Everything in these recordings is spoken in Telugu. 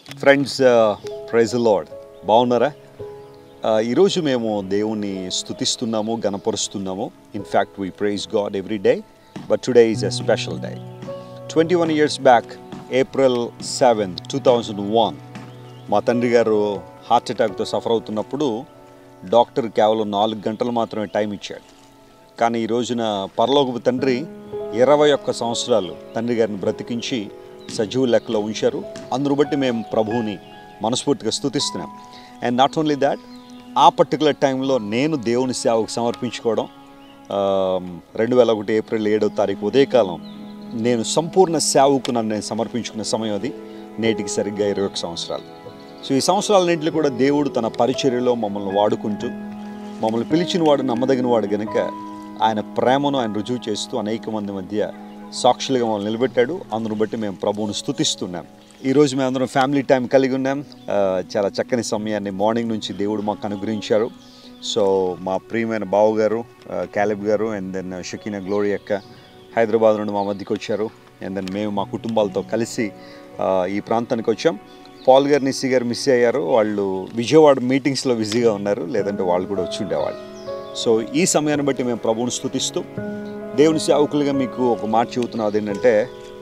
ఫ్రెండ్స్ ప్రైజ్ లార్డ్ బాగున్నారా Uh, ఈరోజు మేము దేవుణ్ణి స్తుతిస్తున్నాము గణపరుస్తున్నాము in fact we praise God every day but today is a special day twenty one years back April seven two thousand one మా తండ్రి గారు హార్ట్ అటాక్తో సఫర్ అవుతున్నప్పుడు డాక్టర్ కేవలం నాలుగు గంటలు మాత్రమే టైం ఇచ్చాడు కానీ ఈ రోజున పరలోకపు తండ్రి ఇరవై ఒక్క సంవత్సరాలు తండ్రి గారిని బ్రతికించి సజీవ లెక్కలో ఉంచారు అందును బట్టి మేము ప్రభువుని మనస్ఫూర్తిగా స్తుతిస్తున్నాం అండ్ నాట్ ఓన్లీ దాట్ ఆ పర్టికులర్ టైంలో నేను దేవుని సేవకు సమర్పించుకోవడం రెండు వేల ఒకటి ఏప్రిల్ ఏడవ తారీఖు ఉదయకాలం నేను సంపూర్ణ సేవకు నన్ను నేను సమర్పించుకునే సమయం అది నేటికి సరిగ్గా ఇరవై ఒక సంవత్సరాలు సో ఈ సంవత్సరాలన్నింటిలో కూడా దేవుడు తన పరిచర్యలో మమ్మల్ని వాడుకుంటూ మమ్మల్ని పిలిచిన వాడు నమ్మదగిన వాడు గనుక ఆయన ప్రేమను ఆయన రుజువు చేస్తూ అనేక మంది మధ్య సాక్షులుగా మమ్మల్ని నిలబెట్టాడు అందును బట్టి మేము ప్రభువును స్తుతిస్తున్నాం ఈరోజు మేము అందరం ఫ్యామిలీ టైం కలిగి ఉన్నాం ఆ, చాలా చక్కని సమయాన్ని మార్నింగ్ నుంచి దేవుడు మాకు అనుగ్రహించారు సో మా ప్రియమైన బావు గారు క్యాలిబ్ గారు అండ్ దెన్ షకీనా గ్లోరీ అక్క హైదరాబాద్ నుండి మా మధ్యకి వచ్చారు అండ్ దెన్ మేము మా కుటుంబాలతో కలిసి ఆ, ఈ ప్రాంతానికి వచ్చాం పాల్ గారు నిస్సి గారు మిస్ అయ్యారు వాళ్ళు విజయవాడ మీటింగ్స్లో బిజీగా ఉన్నారు లేదంటే వాళ్ళు కూడా వచ్చి ఉండేవాళ్ళు సో ఈ సమయాన్ని బట్టి మేము ప్రభువుని స్తుతిస్తూ దేవుని సేవకులుగా మీకు ఒక మాట చెబుతున్నాం అదేంటంటే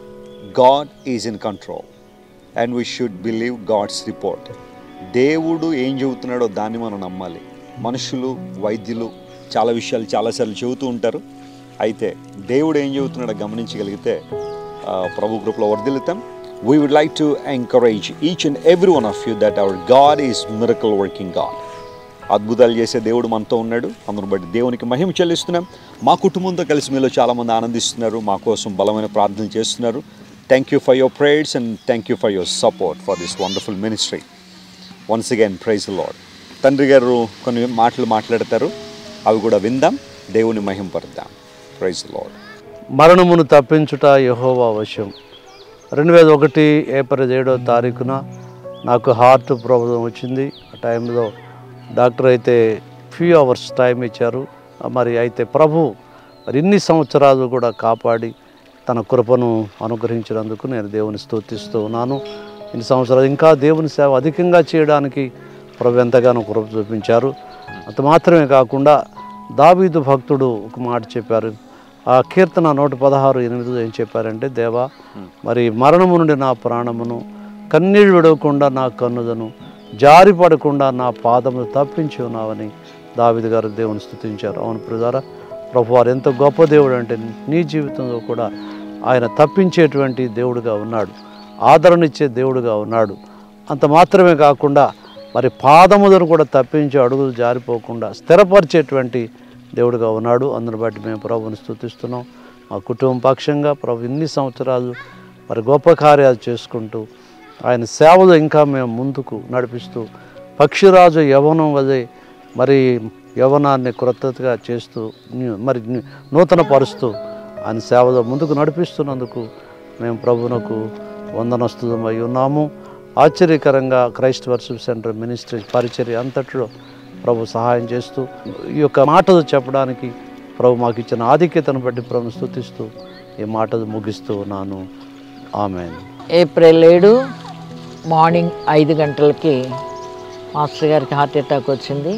God is in control and we should believe God's report దేవుడు ఏం చెబుతున్నాడో దాన్ని మనం నమ్మాలి మనుషులు వైద్యులు చాలా విషయాలు చాలాసార్లు చెబుతూ ఉంటారు అయితే దేవుడు ఏం చెబుతున్నాడో గమనించగలిగితే ఆ, ప్రభు కృపలో వర్ధిల్లుతాం we would like to encourage each and every one of you that our God is miracle working God అద్భుతాలు చేసే దేవుడు మనతో ఉన్నాడు అందును బట్టి దేవునికి మహిమ చెల్లిస్తున్నాం మా కుటుంబంతో కలిసి మీలో చాలామంది ఆనందిస్తున్నారు మా కోసం బలమైన ప్రార్థనలు చేస్తున్నారు thank you for your prayers and thank you for your support for this wonderful ministry once again praise lord తండ్రి గారు కొన్ని మాటలు మాట్లాడతారు అవి కూడా విందాం దేవుని మహింపరుద్దాం ప్రైజ్ లాడ్ మరణమును తప్పించుట యహోవా వశం రెండు వేల ఒకటి ఏప్రిల్ ఏడో తారీఖున నాకు హార్ట్ ప్రాబ్లం వచ్చింది ఆ టైంలో డాక్టర్ అయితే ఫ్యూ అవర్స్ టైం ఇచ్చారు మరి అయితే ప్రభు మరి ఇన్ని సంవత్సరాలు కూడా కాపాడి తన కృపను అనుగ్రహించినందుకు నేను దేవుని స్తుతిస్తూ ఉన్నాను ఇన్ని సంవత్సరాలు ఇంకా దేవుని సేవ అధికంగా చేయడానికి ప్రభు ఎంతగానో కృప చూపించారు అంత మాత్రమే కాకుండా దావీదు భక్తుడు ఒక మాట చెప్పారు ఆ కీర్తన నూట పదహారు ఎనిమిదిలో ఏం చెప్పారంటే దేవా మరి మరణము నుండి నా ప్రాణమును కన్నీళ్ళు విడవకుండా నా కన్నులను జారి పడకుండా నా పాదములు తప్పించి ఉన్నావని దావిది గారు దేవుని స్థుతించారు అవును ప్రజారా ప్రభు వారు ఎంత గొప్ప దేవుడు అంటే నీ జీవితంలో కూడా ఆయన తప్పించేటువంటి దేవుడుగా ఉన్నాడు ఆదరణిచ్చే దేవుడుగా ఉన్నాడు అంత మాత్రమే కాకుండా మరి పాదములను కూడా తప్పించి అడుగులు జారిపోకుండా స్థిరపరిచేటువంటి దేవుడుగా ఉన్నాడు అందును బట్టి మేము ప్రభుని స్తుతిస్తున్నాం మా కుటుంబం పక్షంగా ప్రభు ఇన్ని సంవత్సరాలు మరి గొప్ప కార్యాలు చేసుకుంటూ ఆయన సేవలు ఇంకా మేము ముందుకు నడిపిస్తూ పక్షిరాజు యవనం వలె మరి యవనాన్ని క్రొత్తగా చేస్తూ న్యూ- మరి న్యూ- నూతన పరుస్తూ ఆయన సేవలో ముందుకు నడిపిస్తున్నందుకు మేము ప్రభునకు వందనస్తులమై ఉన్నాము ఆశ్చర్యకరంగా క్రైస్ట్ వర్షిప్ సెంటర్ మినిస్ట్రీ పరిచర్య అంతట్లో ప్రభు సహాయం చేస్తూ ఈ యొక్క మాటలు చెప్పడానికి ప్రభు మాకు ఇచ్చిన ఆధిక్యతను బట్టి ప్రభుని స్తుతిస్తూ ఈ మాటలు ముగిస్తూ ఉన్నాను ఆమెన్ ఏప్రిల్ ఏడు మార్నింగ్ ఐదు గంటలకి మాస్టర్ గారికి హార్ట్ అటాక్ వచ్చింది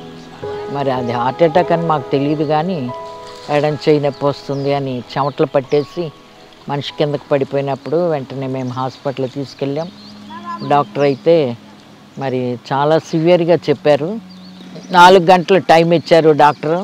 మరి అది హార్ట్ అటాక్ అని మాకు తెలియదు కానీ ఎడం చేయి నొప్పి వస్తుంది అని చెమటలు పట్టేసి మనిషి కిందకి పడిపోయినప్పుడు వెంటనే మేము హాస్పిటల్ తీసుకెళ్ళాం డాక్టర్ అయితే మరి చాలా సివియర్గా చెప్పారు నాలుగు గంటలు టైం ఇచ్చారు డాక్టరు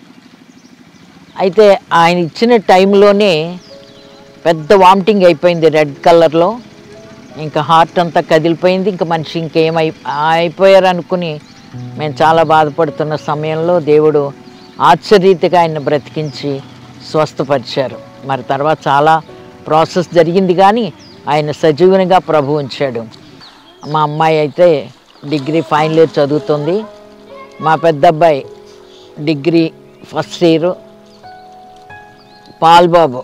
అయితే ఆయన ఇచ్చిన టైంలోనే పెద్ద వామిటింగ్ అయిపోయింది రెడ్ కలర్లో ఇంకా హార్ట్ అంతా కదిలిపోయింది ఇంకా మనిషి ఇంకేమై అయిపోయారు అనుకుని మేము చాలా బాధపడుతున్న సమయంలో దేవుడు ఆశ్చర్యతగా ఆయన బ్రతికించి స్వస్థపరిచారు మరి తర్వాత చాలా ప్రాసెస్ జరిగింది కానీ ఆయన సజీవునిగా ప్రభు ఉంచాడు మా అమ్మాయి అయితే డిగ్రీ ఫైనల్ ఇయర్ చదువుతుంది మా పెద్ద అబ్బాయి degree first year Paulbabu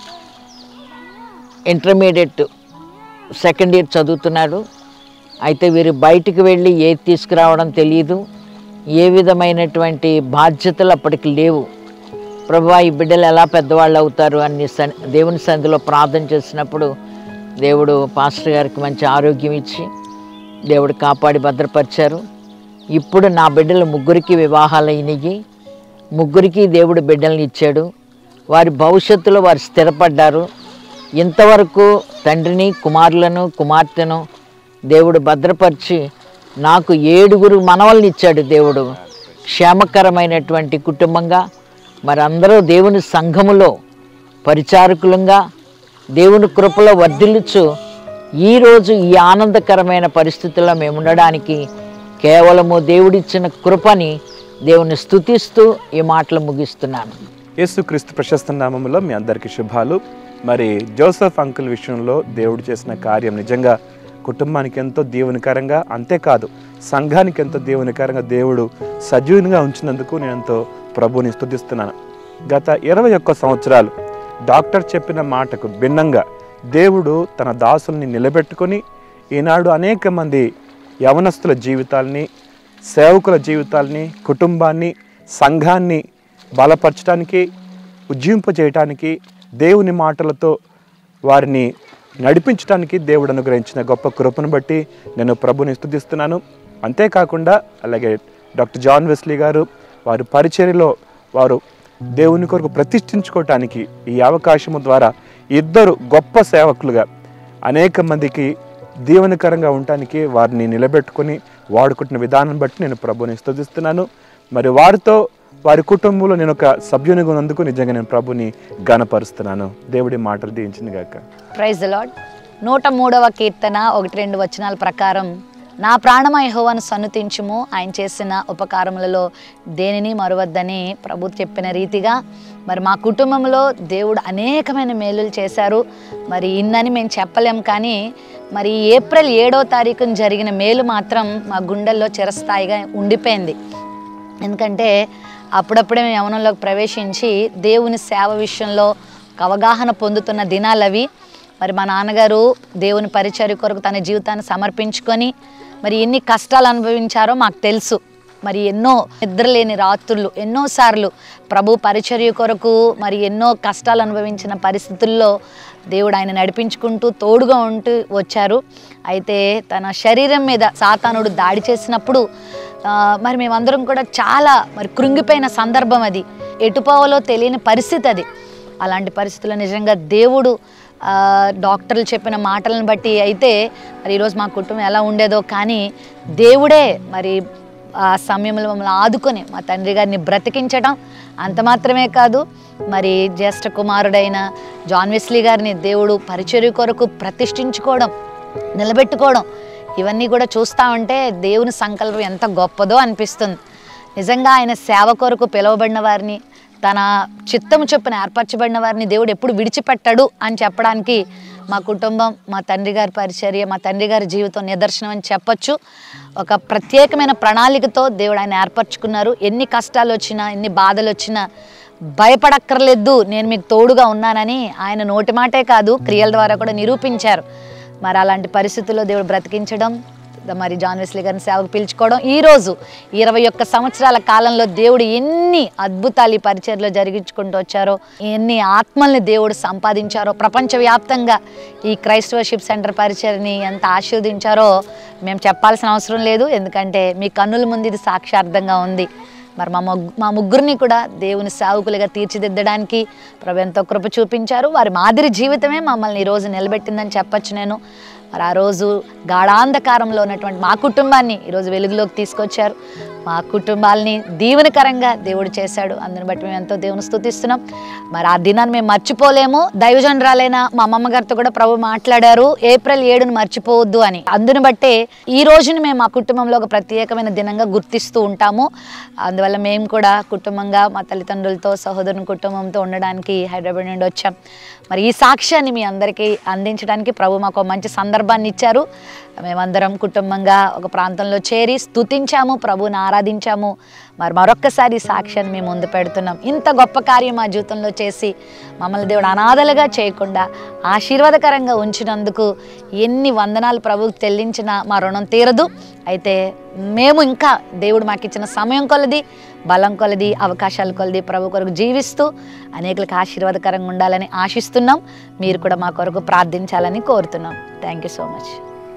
intermediate second year చదువుతున్నాడు అయితే వీరు బయటికి వెళ్ళి ఏది తీసుకురావడం తెలియదు ఏ విధమైనటువంటి బాధ్యతలు అప్పటికి లేవు ప్రభు ఈ బిడ్డలు ఎలా పెద్దవాళ్ళు అవుతారు అని సన్ దేవుని సంధిలో ప్రార్థన చేసినప్పుడు దేవుడు పాస్టర్ గారికి మంచి ఆరోగ్యం ఇచ్చి దేవుడు కాపాడి భద్రపరిచారు ఇప్పుడు నా బిడ్డలు ముగ్గురికి వివాహాలు అయినాయి ముగ్గురికి దేవుడు బిడ్డల్ని ఇచ్చాడు వారి భవిష్యత్తులో వారు స్థిరపడ్డారు ఇంతవరకు తండ్రిని కుమారులను కుమార్తెను దేవుడు భద్రపరిచి నాకు ఏడుగురు మనవల్ని ఇచ్చాడు దేవుడు క్షేమకరమైనటువంటి కుటుంబంగా మరి అందరూ దేవుని సంఘములో పరిచారకులంగా దేవుని కృపలో వర్ధిల్లుచు ఈరోజు ఈ ఆనందకరమైన పరిస్థితుల్లో మేము ఉండడానికి కేవలము దేవుడిచ్చిన కృపని దేవుని స్తుతిస్తూ ఈ మాటలు ముగిస్తున్నాను యేసుక్రీస్తు ప్రశస్త నామంలో మీ అందరికీ శుభాలు మరి జోసెఫ్ అంకుల్ విషయంలో దేవుడు చేసిన కార్యం నిజంగా కుటుంబానికి ఎంతో దీవెనకరంగా అంతేకాదు సంఘానికి ఎంతో దీవెనకరంగా దేవుడు సజీవునిగా ఉంచినందుకు నేను ఎంతో ప్రభుని స్తుతిస్తున్నాను గత ఇరవై ఒక్క సంవత్సరాలు డాక్టర్ చెప్పిన మాటకు భిన్నంగా దేవుడు తన దాసుల్ని నిలబెట్టుకొని ఈనాడు అనేక మంది యవనస్తుల జీవితాల్ని సేవకుల జీవితాల్ని కుటుంబాన్ని సంఘాన్ని బలపరచడానికి ఉజ్జింపజేయటానికి దేవుని మాటలతో వారిని నడిపించడానికి దేవుడు అనుగ్రహించిన గొప్ప కృపను బట్టి నేను ప్రభుని స్తుతిస్తున్నాను అంతేకాకుండా అలాగే డాక్టర్ జాన్ వెస్లీ గారు వారి పరిచర్యలో వారు దేవుని కొరకు ప్రతిష్ఠించుకోవటానికి ఈ అవకాశము ద్వారా ఇద్దరు గొప్ప సేవకులుగా అనేక మందికి దీవెనకరంగా ఉండటానికి వారిని నిలబెట్టుకొని వాడుకుంటున్న విధానం బట్టి నేను ప్రభుని స్తుతిస్తున్నాను మరి వారితో వారి కుటుంబంలో నేను ఒక సభ్యునిగా ఉన్నందుకు నిజంగా నేను ప్రభుని గనపరుస్తున్నాను దేవుడి మాటలు దీవించింది గాక ప్రైజ్ లాడ్ నూట మూడవ కీర్తన ఒకటి రెండు వచనాల ప్రకారం నా ప్రాణమ యెహోవాను సన్నుతించుము ఆయన చేసిన ఉపకారములలో దేనిని మరువద్దని ప్రభు చెప్పిన రీతిగా మరి మా కుటుంబంలో దేవుడు అనేకమైన మేలులు చేశారు మరి ఇన్నని మేము చెప్పలేం కానీ మరి ఏప్రిల్ ఏడో తారీఖున జరిగిన మేలు మాత్రం మా గుండెల్లో చిరస్థాయిగా ఉండిపోయింది ఎందుకంటే అప్పుడప్పుడే మేము యవనంలోకి ప్రవేశించి దేవుని సేవ విషయంలో ఒక అవగాహన పొందుతున్న దినాలు అవి మరి మా నాన్నగారు దేవుని పరిచర్య కొరకు తన జీవితాన్ని సమర్పించుకొని మరి ఎన్ని కష్టాలు అనుభవించారో మాకు తెలుసు మరి ఎన్నో నిద్రలేని రాత్రులు ఎన్నోసార్లు ప్రభు పరిచర్య కొరకు మరి ఎన్నో కష్టాలు అనుభవించిన పరిస్థితుల్లో దేవుడు ఆయన నడిపించుకుంటూ తోడుగా ఉంటూ వచ్చారు అయితే తన శరీరం మీద సాతానుడు దాడి చేసినప్పుడు ఆ, మరి మేమందరం కూడా చాలా మరి కృంగిపోయిన సందర్భం అది ఎటుపోవాలో తెలియని పరిస్థితి అది అలాంటి పరిస్థితుల్లో నిజంగా దేవుడు ఆ, డాక్టర్లు చెప్పిన మాటలను బట్టి అయితే మరి ఈరోజు మా కుటుంబం ఎలా ఉండేదో కానీ దేవుడే మరి ఆ సమయంలో మమ్మల్ని ఆదుకొని మా తండ్రి గారిని బ్రతికించడం అంత మాత్రమే కాదు మరి జ్యేష్ఠ కుమారుడైన జాన్ వెస్లీ గారిని దేవుడు పరిచర్య కొరకు ప్రతిష్ఠించుకోవడం నిలబెట్టుకోవడం ఇవన్నీ కూడా చూస్తూ ఉంటే దేవుని సంకల్పం ఎంత గొప్పదో అనిపిస్తుంది నిజంగా ఆయన సేవ కొరకు పిలువబడిన వారిని తన చిత్తము చొప్పున ఏర్పరచబడిన వారిని దేవుడు ఎప్పుడు విడిచిపెట్టడు అని చెప్పడానికి మా కుటుంబం మా తండ్రి గారి పరిచర్య మా తండ్రి గారి జీవితం నిదర్శనం అని చెప్పొచ్చు ఒక ప్రత్యేకమైన ప్రణాళికతో దేవుడు ఆయన ఏర్పరచుకున్నారు ఎన్ని కష్టాలు వచ్చినా ఎన్ని బాధలు వచ్చినా భయపడక్కర్లేదు నేను మీకు తోడుగా ఉన్నానని ఆయన నోటి మాటే కాదు క్రియల ద్వారా కూడా నిరూపించారు మరి అలాంటి పరిస్థితుల్లో దేవుడు బ్రతికించడం మరి జాన్ వెస్లీ గారిని సేవకు పిలుచుకోవడం ఈరోజు ఇరవై ఒక్క సంవత్సరాల కాలంలో దేవుడు ఎన్ని అద్భుతాలు ఈ పరిచయలో జరిగించుకుంటూ వచ్చారో ఎన్ని ఆత్మల్ని దేవుడు సంపాదించారో ప్రపంచవ్యాప్తంగా ఈ క్రైస్తవర్షిప్ సెంటర్ పరిచయని ఎంత ఆశీర్వదించారో మేము చెప్పాల్సిన అవసరం లేదు ఎందుకంటే మీ కన్నుల ముందు ఇది సాక్షార్థంగా ఉంది మరి మా ముగ్గు మా ముగ్గురిని కూడా దేవుని సేవకులుగా తీర్చిదిద్దడానికి ప్రభు ఎంతో కృప చూపించారు వారి మాదిరి జీవితమే మమ్మల్ని ఈరోజు నిలబెట్టిందని చెప్పొచ్చు నేను మరి ఆ రోజు గాఢాంధకారంలో ఉన్నటువంటి మా కుటుంబాన్ని ఈరోజు వెలుగులోకి తీసుకొచ్చారు మా కుటుంబాలని దీవెనకరంగా దేవుడు చేశాడు అందుని బట్టి మేము ఎంతో దేవుని స్తుతిస్తున్నాం మరి ఆ దినాన్ని మేము మర్చిపోలేము దైవజనరాలైన మా అమ్మమ్మ గారితో కూడా ప్రభు మాట్లాడారు ఏప్రిల్ ఏడును మర్చిపోవద్దు అని అందుని బట్టే ఈ రోజుని మేము మా కుటుంబంలో ఒక ప్రత్యేకమైన దినంగా గుర్తిస్తూ ఉంటాము అందువల్ల మేము కూడా కుటుంబంగా మా తల్లిదండ్రులతో సహోదరుని కుటుంబంతో ఉండడానికి హైదరాబాద్ నుండి వచ్చాం మరి ఈ సాక్ష్యాన్ని మీ అందరికీ అందించడానికి ప్రభు మాకు ఒక మంచి సందర్భాన్ని ఇచ్చారు మేమందరం కుటుంబంగా ఒక ప్రాంతంలో చేరి స్తుతించాము ప్రభుని ఆరాధించాము మరి మరొక్కసారి ఈ సాక్ష్యాన్ని మేము ముందు పెడుతున్నాం ఇంత గొప్ప కార్యం మా జీవితంలో చేసి మమ్మల్ని దేవుడు అనాథలుగా చేయకుండా ఆశీర్వాదకరంగా ఉంచినందుకు ఎన్ని వందనాలు ప్రభువుకు చెల్లించినా మా రుణం తీరదు అయితే మేము ఇంకా దేవుడు మాకు ఇచ్చిన సమయం కొలది బలం కొలది అవకాశాలు కొలది ప్రభు కొరకు జీవిస్తూ అనేకులకు ఆశీర్వాదకరంగా ఉండాలని ఆశిస్తున్నాం మీరు కూడా మా కొరకు ప్రార్థించాలని కోరుతున్నాం thank you so much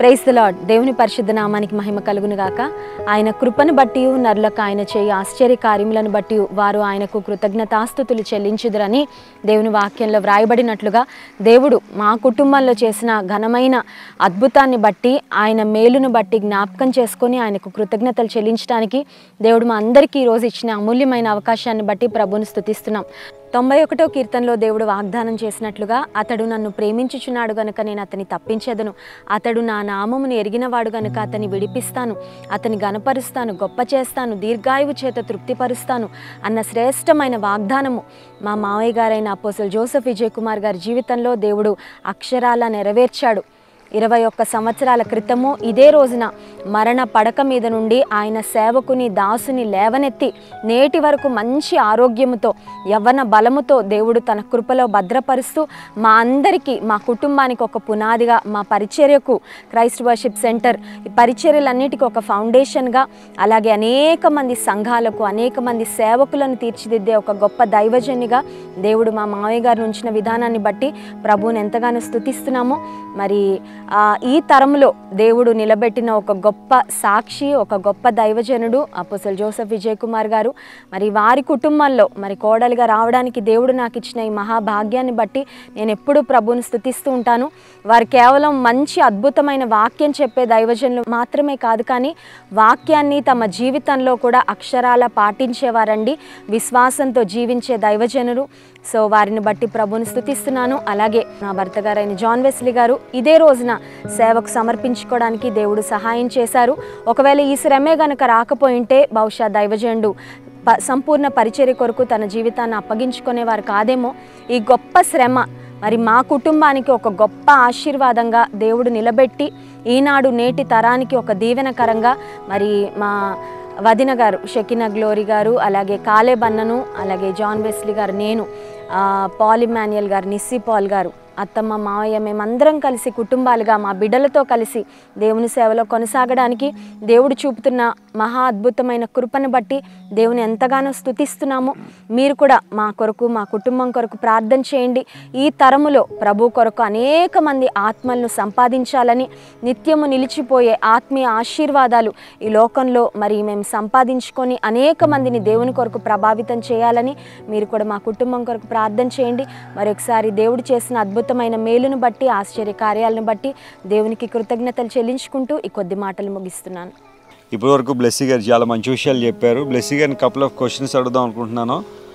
praise the lord దేవుని పరిశుద్ధ నామానికి మహిమ కలుగును గాక ఆయన కృపను బట్టి నరులకు ఆయన చేయి ఆశ్చర్య కార్యములను బట్టి వారు ఆయనకు కృతజ్ఞతాస్థుతులు చెల్లించుదురని దేవుని వాక్యంలో వ్రాయబడినట్లుగా దేవుడు మా కుటుంబంలో చేసిన ఘనమైన అద్భుతాన్ని బట్టి ఆయన మేలును బట్టి జ్ఞాపకం చేసుకొని ఆయనకు కృతజ్ఞతలు చెల్లించడానికి దేవుడు మా అందరికీ ఈరోజు ఇచ్చిన అమూల్యమైన అవకాశాన్ని బట్టి ప్రభుని స్తుతిస్తున్నాం తొంభై ఒకటో కీర్తనలో దేవుడు వాగ్దానం చేసినట్లుగా అతడు నన్ను ప్రేమించుచున్నాడు గనుక నేను అతని తప్పించేదను అతడు నా నామమును ఎరిగినవాడు గనుక అతని విడిపిస్తాను అతని గనపరుస్తాను గొప్ప చేస్తాను దీర్ఘాయువు చేత తృప్తిపరుస్తాను అన్న శ్రేష్టమైన వాగ్దానము మా మావయ్య గారైన అపోసల్ జోసెఫ్ విజయ్ కుమార్ గారి జీవితంలో దేవుడు అక్షరాల నెరవేర్చాడు ఇరవై ఒక్క సంవత్సరాల క్రితము ఇదే రోజున మరణ పడక మీద నుండి ఆయన సేవకుని దాసుని లేవనెత్తి నేటి వరకు మంచి ఆరోగ్యముతో యవ్వన బలముతో దేవుడు తన కృపలో భద్రపరుస్తూ మా అందరికీ మా కుటుంబానికి ఒక పునాదిగా మా పరిచర్యకు క్రైస్ట్ వర్షిప్ సెంటర్ ఈ పరిచర్యలన్నిటికీ ఒక ఫౌండేషన్గా అలాగే అనేక మంది సంఘాలకు అనేక మంది సేవకులను తీర్చిదిద్దే ఒక గొప్ప దైవజన్నిగా దేవుడు మా మామయ్య గారు ఉంచిన విధానాన్ని బట్టి ప్రభువుని ఎంతగానో స్తుతిస్తున్నాము మరి ఆ, ఈ తరంలో దేవుడు నిలబెట్టిన ఒక గొప్ప సాక్షి ఒక గొప్ప దైవజనుడు అపోసల్ జోసెఫ్ విజయ్ కుమార్ గారు మరి వారి కుటుంబంలో మరి కోడలిగా రావడానికి దేవుడు నాకు ఇచ్చిన ఈ మహాభాగ్యాన్ని బట్టి నేను ఎప్పుడూ ప్రభువుని స్తుతిస్తూ ఉంటాను వారు కేవలం మంచి అద్భుతమైన వాక్యం చెప్పే దైవజనులు మాత్రమే కాదు కానీ వాక్యాన్ని తమ జీవితంలో కూడా అక్షరాల పాటించేవారండి విశ్వాసంతో జీవించే దైవజనులు సో వారిని బట్టి ప్రభుని స్తుతిస్తున్నాను అలాగే నా భర్త గారైన జాన్ వెస్లీ గారు ఇదే రోజున సేవకు సమర్పించుకోవడానికి దేవుడు సహాయం చేశారు ఒకవేళ ఈ శ్రమే గనక రాకపోయింటే బహుశా దైవజనుడు ప సంపూర్ణ పరిచర్య కొరకు తన జీవితాన్ని అప్పగించుకునేవారు కాదేమో ఈ గొప్ప శ్రమ మరి మా కుటుంబానికి ఒక గొప్ప ఆశీర్వాదంగా దేవుడు నిలబెట్టి ఈనాడు నేటి తరానికి ఒక దీవెనకరంగా మరి మా వదిన గారు షకినా గ్లోరీ గారు అలాగే కాలే బన్నను అలాగే జాన్ వెస్లీ గారు నేను ఆ, పాల్ ఇమాన్యుయల్ గారు నిస్సి పాల్ గారు అత్తమ్మ మావయ్య మేమందరం కలిసి కుటుంబాలుగా మా బిడ్డలతో కలిసి దేవుని సేవలో కొనసాగడానికి దేవుడు చూపుతున్న మహా అద్భుతమైన కృపను బట్టి దేవుని ఎంతగానో స్తుతిస్తున్నాము మీరు కూడా మా కొరకు మా కుటుంబం కొరకు ప్రార్థన చేయండి ఈ తరములో ప్రభు కొరకు అనేక మంది ఆత్మలను సంపాదించాలని నిత్యము నిలిచిపోయే ఆత్మీయ ఆశీర్వాదాలు ఈ లోకంలో మరి మేము సంపాదించుకొని అనేక మందిని దేవుని కొరకు ప్రభావితం చేయాలని మీరు కూడా మా కుటుంబం కొరకు ప్రార్థన చేయండి మరొకసారి దేవుడు చేసిన అద్భుతమైన మేలును బట్టి ఆశ్చర్య కార్యాలను బట్టి దేవునికి కృతజ్ఞతలు చెల్లించుకుంటూ ఈ కొద్ది మాటలు ముగిస్తున్నాను ఇప్పటివరకు బ్లెస్సీ గారు చాలా మంచి విషయాలు చెప్పారు బ్లెస్సీ గారిని కపుల్ ఆఫ్ క్వశ్చన్స్ అడుగుదాం అనుకుంటున్నాను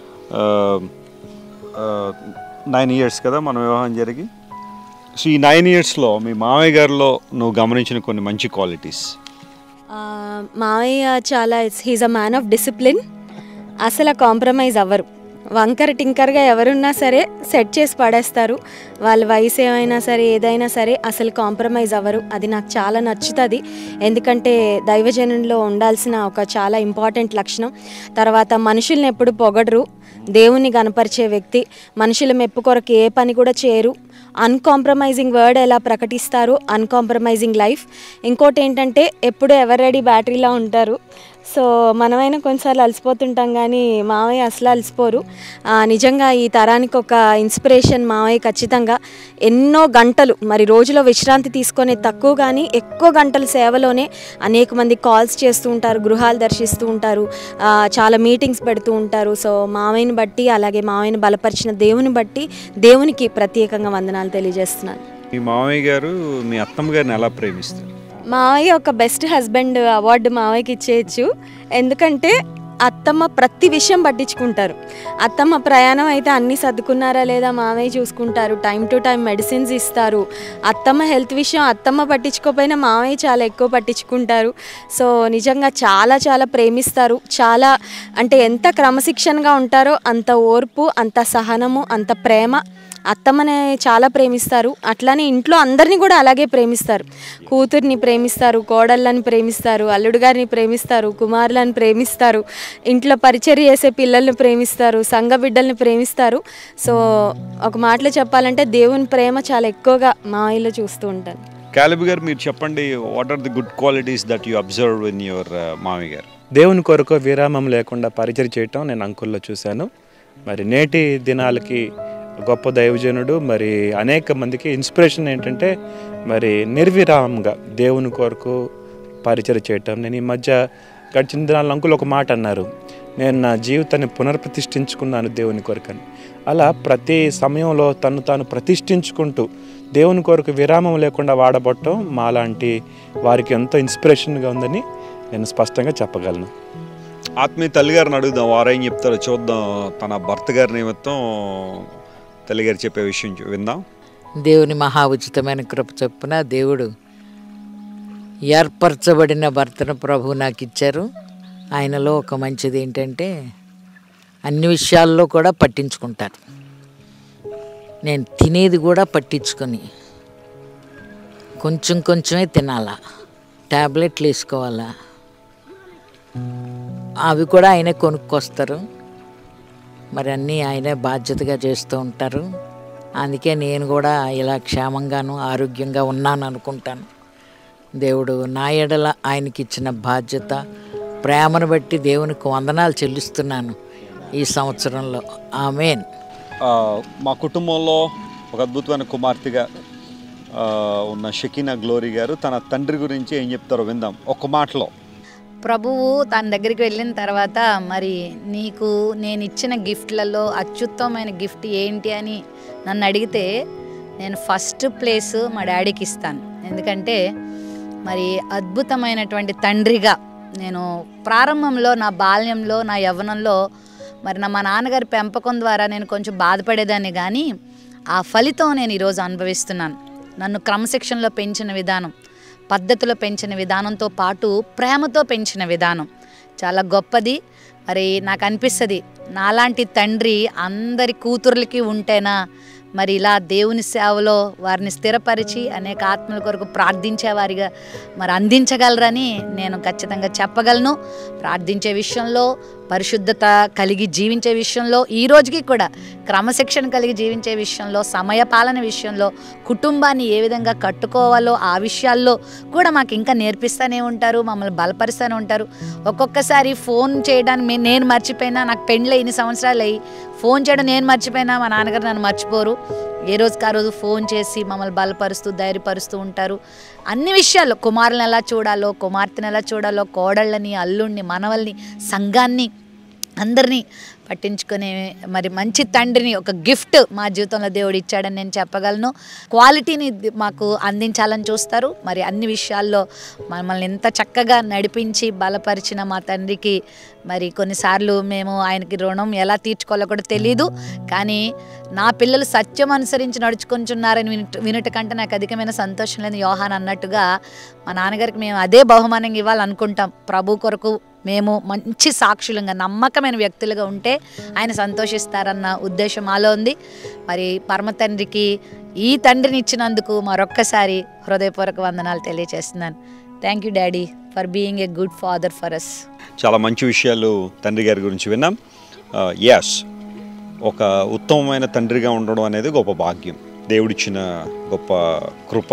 నైన్ ఇయర్స్ కదా మన వివాహం జరిగి సో ఈ నైన్ ఇయర్స్లో మీ మామయ్య గారిలో నువ్వు గమనించిన కొన్ని మంచి క్వాలిటీస్ ఆ, మావయ్య చాలా he's a man of discipline అసలు కాంప్రమైజ్ అవ్వరు వంకర టింకర్గా ఎవరున్నా సరే సెట్ చేసి పడేస్తారు వాళ్ళ వయసు ఏమైనా సరే ఏదైనా సరే అసలు కాంప్రమైజ్ అవ్వరు అది నాకు చాలా నచ్చుతుంది ఎందుకంటే దైవజనంలో ఉండాల్సిన ఒక చాలా ఇంపార్టెంట్ లక్షణం తర్వాత మనుషుల్ని ఎప్పుడు పొగడరు దేవుని కనపరిచే వ్యక్తి మనుషుల మెప్పు కొరకు ఏ పని కూడా చేయరు అన్కాంప్రమైజింగ్ వర్డ్ ఎలా ప్రకటిస్తారు అన్కాంప్రమైజింగ్ లైఫ్ ఇంకోటి ఏంటంటే ఎప్పుడు ఎవర్ రెడీ బ్యాటరీలా ఉంటారు సో మనమైనా కొన్నిసార్లు అలసిపోతుంటాం కానీ మావయ్య అసలు అలసిపోరు ఆ, నిజంగా ఈ తరానికి ఒక ఇన్స్పిరేషన్ మావయ్య ఖచ్చితంగా ఎన్నో గంటలు మరి రోజులో విశ్రాంతి తీసుకునే తక్కువ కానీ ఎక్కువ గంటల సేవలోనే అనేక మంది కాల్స్ చేస్తూ ఉంటారు గృహాలు దర్శిస్తూ ఉంటారు ఆ, చాలా మీటింగ్స్ పెడుతూ ఉంటారు సో మావయ్యని బట్టి అలాగే మావయ్యని బలపరిచిన దేవుని బట్టి దేవునికి ప్రత్యేకంగా వందనాలు తెలియజేస్తున్నాను మీ మామయ్య గారు మీ అత్తమ్మ గారిని ఎలా ప్రేమిస్తారు మావయ్య ఒక బెస్ట్ హస్బెండ్ అవార్డు మావయ్యకి ఇచ్చేయచ్చు ఎందుకంటే అత్తమ్మ ప్రతి విషయం పట్టించుకుంటారు అత్తమ్మ ప్రయాణం అయితే అన్నీ సర్దుకున్నారా లేదా మావయ్య చూసుకుంటారు టైం టు టైం మెడిసిన్స్ ఇస్తారు అత్తమ్మ హెల్త్ విషయం అత్తమ్మ పట్టించుకోకపోయినా మావయ్య చాలా ఎక్కువ పట్టించుకుంటారు సో నిజంగా చాలా చాలా ప్రేమిస్తారు చాలా అంటే ఎంత క్రమశిక్షణగా ఉంటారో అంత ఓర్పు అంత సహనము అంత ప్రేమ అత్తమ్మని చాలా ప్రేమిస్తారు అట్లానే ఇంట్లో అందరినీ కూడా అలాగే ప్రేమిస్తారు కూతుర్ని ప్రేమిస్తారు కోడళ్ళని ప్రేమిస్తారు అల్లుడు గారిని ప్రేమిస్తారు కుమారులను ప్రేమిస్తారు ఇంట్లో పరిచర్య చేసే పిల్లల్ని ప్రేమిస్తారు సంఘ బిడ్డల్ని ప్రేమిస్తారు సో ఒక మాటలో చెప్పాలంటే దేవుని ప్రేమ చాలా ఎక్కువగా మా ఇల్లు చూస్తూ ఉంటాను క్యాలిబ్ గారు మీరు చెప్పండి what are the good qualities that you observe in your మామయ్య గారు దేవుని కొరకు విరామం లేకుండా పరిచయం చేయటం నేను అంకుల్లో చూశాను మరి నేటి దినాలకి గొప్ప దైవజనుడు మరి అనేక మందికి ఇన్స్పిరేషన్ ఏంటంటే మరి నిర్విరామంగా దేవుని కొరకు పరిచయం చేయటం నేను ఈ మధ్య గడిచిన దినాల అంకులు ఒక మాట అన్నారు నేను నా జీవితాన్ని పునర్ప్రతిష్ఠించుకున్నాను దేవుని కొరకని అలా ప్రతి సమయంలో తను తాను ప్రతిష్ఠించుకుంటూ దేవుని కొరకు విరామం లేకుండా వాడబట్టడం మాలాంటి వారికి ఎంతో ఇన్స్పిరేషన్గా ఉందని నేను స్పష్టంగా చెప్పగలను ఆత్మీయ తల్లిగారిని అడుగుదాం వారేం చెప్తారో చూద్దాం తన భర్త గారి నిమిత్తం తల్లిగారు చెప్పే విషయం చూ- విందాం దేవుని మహా ఉచితమైన కృప చొప్పున దేవుడు ఏర్పరచబడిన భర్తను ప్రభు నాకు ఇచ్చారు ఆయనలో ఒక మంచిది ఏంటంటే అన్ని విషయాల్లో కూడా పట్టించుకుంటారు నేను తినేది కూడా పట్టించుకొని కొంచెం కొంచెమే తినాలా ట్యాబ్లెట్లు వేసుకోవాలా అవి కూడా ఆయనే కొనుక్కొస్తారు మరి అన్నీ ఆయనే బాధ్యతగా చేస్తూ ఉంటారు అందుకే నేను కూడా ఇలా క్షేమంగాను ఆరోగ్యంగా ఉన్నాను అనుకుంటాను దేవుడు నా ఎడల ఆయనకి ఇచ్చిన బాధ్యత ప్రేమను బట్టి దేవునికి వందనాలు చెల్లిస్తున్నాను ఈ సంవత్సరంలో ఆమెన్ ఆ, మా కుటుంబంలో ఒక అద్భుతమైన కుమార్తెగా ఆ, ఉన్న షకీనా గ్లోరీ గారు తన తండ్రి గురించి ఏం చెప్తారో విందాం ఒక మాటలో ప్రభువు తన దగ్గరికి వెళ్ళిన తర్వాత మరి నీకు నేను ఇచ్చిన గిఫ్ట్లలో అత్యుత్తమైన గిఫ్ట్ ఏంటి అని నన్ను అడిగితే నేను ఫస్ట్ ప్లేస్ మా డాడీకి ఇస్తాను ఎందుకంటే మరి అద్భుతమైనటువంటి తండ్రిగా నేను ప్రారంభంలో నా బాల్యంలో నా యవ్వనంలో మరి నా మా నాన్నగారి పెంపకం ద్వారా నేను కొంచెం బాధపడేదాన్ని కానీ ఆ ఫలితం నేను ఈరోజు అనుభవిస్తున్నాను నన్ను క్రమశిక్షణలో పెంచిన విధానం పద్ధతిలో పెంచిన విధానంతో పాటు ప్రేమతో పెంచిన విధానం చాలా గొప్పది మరి నాకు అనిపిస్తుంది నాలాంటి తండ్రి అందరి కూతుర్లకి ఉంటేనా మరి ఇలా దేవుని సేవలో వారిని స్థిరపరిచి అనేక ఆత్మల కొరకు ప్రార్థించే వారిగా మరి అందించగలరని నేను ఖచ్చితంగా చెప్పగలను ప్రార్థించే విషయంలో పరిశుద్ధత కలిగి జీవించే విషయంలో ఈ రోజుకి కూడా క్రమశిక్షణ కలిగి జీవించే విషయంలో సమయపాలన విషయంలో కుటుంబాన్ని ఏ విధంగా కట్టుకోవాలో ఆ విషయాల్లో కూడా మాకు ఇంకా నేర్పిస్తూనే ఉంటారు మమ్మల్ని బలపరుస్తూనే ఉంటారు ఒక్కొక్కసారి ఫోన్ చేయడానికి మే- నేను మర్చిపోయినా నాకు పెళ్ళి ఇన్ని సంవత్సరాలు అయ్యి ఫోన్ చేయడం నేను మర్చిపోయినా మా నాన్నగారు నన్ను మర్చిపోరు ఏ రోజుకి ఆ రోజు ఫోన్ చేసి మమ్మల్ని బలపరుస్తూ ధైర్యపరుస్తూ ఉంటారు అన్ని విషయాల్లో కుమారులను ఎలా చూడాలో కుమార్తెను ఎలా చూడాలో కోడళ్ళని అల్లుడిని మనవల్ని సంఘాన్ని అందరినీ పట్టించుకునే మరి మంచి తండ్రిని ఒక గిఫ్ట్ మా జీవితంలో దేవుడు ఇచ్చాడని నేను చెప్పగలను క్వాలిటీని ది- మాకు అందించాలని చూస్తారు మరి అన్ని విషయాల్లో మమ్మల్ని ఎంత చక్కగా నడిపించి బలపరిచిన మా తండ్రికి మరి కొన్నిసార్లు మేము ఆయనకి రుణం ఎలా తీర్చుకోవాలో కూడా తెలియదు కానీ నా పిల్లలు సత్యం అనుసరించి నడుచుకుంటున్నారని వినుట వినుట కంటే నాకు అధికమైన సంతోషం లేదు యోహాన్ అన్నట్టుగా మా నాన్నగారికి మేము అదే బహుమానంగా ఇవ్వాలనుకుంటాం ప్రభు కొరకు మేము మంచి సాక్షులుగా నమ్మకమైన వ్యక్తులుగా ఉంటే ఆయన సంతోషిస్తారన్న ఉద్దేశం మాలో ఉంది మరి పరమ తండ్రికి ఈ తండ్రిని ఇచ్చినందుకు మరొక్కసారి హృదయపూర్వక వందనాలు తెలియజేస్తున్నాను thank you daddy for being a good father for us చాలా మంచి విషయాలు తండ్రి గారి గురించి విన్నాం ఎస్ ఒక ఉత్తమమైన తండ్రిగా ఉండడం అనేది గొప్ప భాగ్యం దేవుడిచ్చిన గొప్ప కృప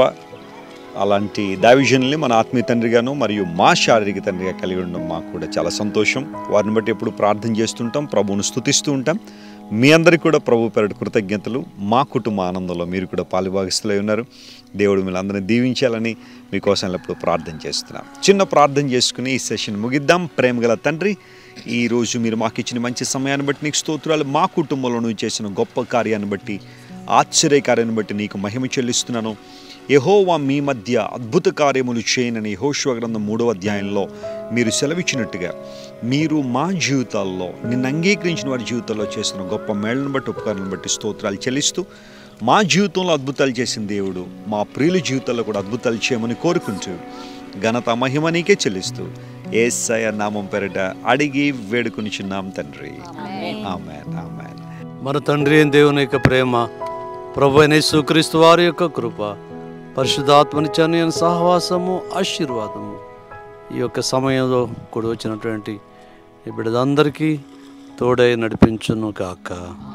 అలాంటి దావిజన్ల్ని మన ఆత్మీయ తండ్రిగాను మరియు మా శారీరక తండ్రిగా కలిగి ఉండడం మాకు కూడా చాలా సంతోషం వారిని బట్టి ఎప్పుడు ప్రార్థన చేస్తుంటాం ప్రభువును స్తుతిస్తూ ఉంటాం మీ అందరికీ కూడా ప్రభు పేరటి కృతజ్ఞతలు మా కుటుంబ ఆనందంలో మీరు కూడా పాలుభాగస్తులై ఉన్నారు దేవుడు మిమ్మల్ని దీవించాలని మీకోసం ఎప్పుడు ప్రార్థన చేస్తున్నాం చిన్న ప్రార్థన చేసుకుని ఈ సెషన్ ముగిద్దాం ప్రేమగల తండ్రి ఈ రోజు మీరు మాకు ఇచ్చిన మంచి సమయాన్ని బట్టి నీకు స్తోత్రాలు మా కుటుంబంలో నువ్వు చేసిన గొప్ప కార్యాన్ని బట్టి ఆశ్చర్య కార్యాన్ని బట్టి నీకు మహిమ చెల్లిస్తున్నాను యహోవా మీ మధ్య అద్భుత కార్యములు చేయనని యెహోషువ గ్రంథం మూడవ అధ్యాయంలో మీరు సెలవిచ్చినట్టుగా మీరు మా జీవితాల్లో నిన్ను అంగీకరించిన వారి జీవితాల్లో చేసిన గొప్ప మేళ్లను బట్టి ఉపకారాలను బట్టి స్తోత్రాలు చెల్లిస్తూ మా జీవితంలో అద్భుతాలు చేసిన దేవుడు మా ప్రియుల జీవితాల్లో కూడా అద్భుతాలు చేయమని కోరుకుంటూ ఘనత మహిమ నీకే చెల్లిస్తూ ఏసయ నామం పెరట అడిగి వేడుకొనిచున్నాం తండ్రి ఆమెన్ ఆమెన్ మన తండ్రి అయిన దేవుని యొక్క ప్రేమ ప్రభు అయిన యేసుక్రీస్తు వారి యొక్క కృప పరిశుద్ధాత్మనిత్యాన్ని సహవాసము ఆశీర్వాదము ఈ యొక్క సమయంలో కూడి వచ్చినటువంటి ఈ బిడ్డలందరికీ తోడై నడిపించును కాక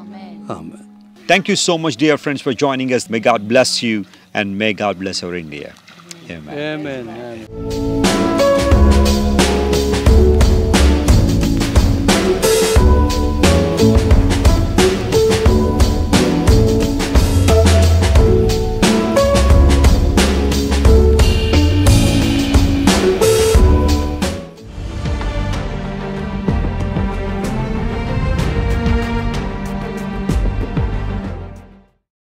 ఆమె Thank you so much, dear friends, for joining us. May God bless you and may God bless our India. Amen. Amen. Amen.